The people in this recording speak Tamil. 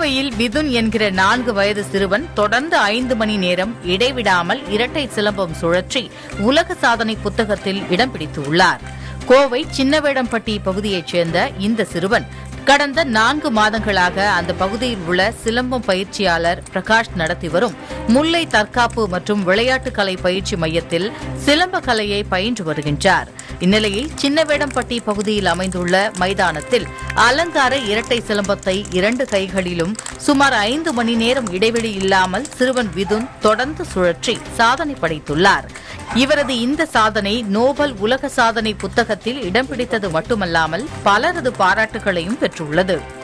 கோவையில் மிதுன் என்கிற நான்கு வயது சிறுவன் தொடர்ந்து ஐந்து மணி நேரம் இடைவிடாமல் இரட்டை சிலம்பம் சுழற்றி உலக சாதனை புத்தகத்தில் இடம் பிடித்துள்ளார் கோவை சின்னவேடம்பட்டி பகுதியைச் சேர்ந்த இந்த சிறுவன் கடந்த நான்கு மாதங்களாக அந்த பகுதியில் உள்ள சிலம்பம் பயிற்சியாளர் பிரகாஷ் நடத்தி வரும் முல்லை தற்காப்பு மற்றும் விளையாட்டுக் கலை பயிற்சி மையத்தில் சிலம்ப கலையை பயின்று வருகின்றார் இந்நிலையில் சின்னவேடம்பட்டி பகுதியில் அமைந்துள்ள மைதானத்தில் அலங்கார இரட்டை சிலம்பத்தை இரண்டு கைகளிலும் சுமார் ஐந்து மணி நேரம் இடைவெளி இல்லாமல் சிறுவன் விதுன் தொடர்ந்து சுழற்றி சாதனை படைத்துள்ளார் இவரது இந்த சாதனை நோபல் உலக சாதனை புத்தகத்தில் இடம் பிடித்தது மட்டுமல்லாமல் பலரது பாராட்டுகளையும் பெற்றுள்ளது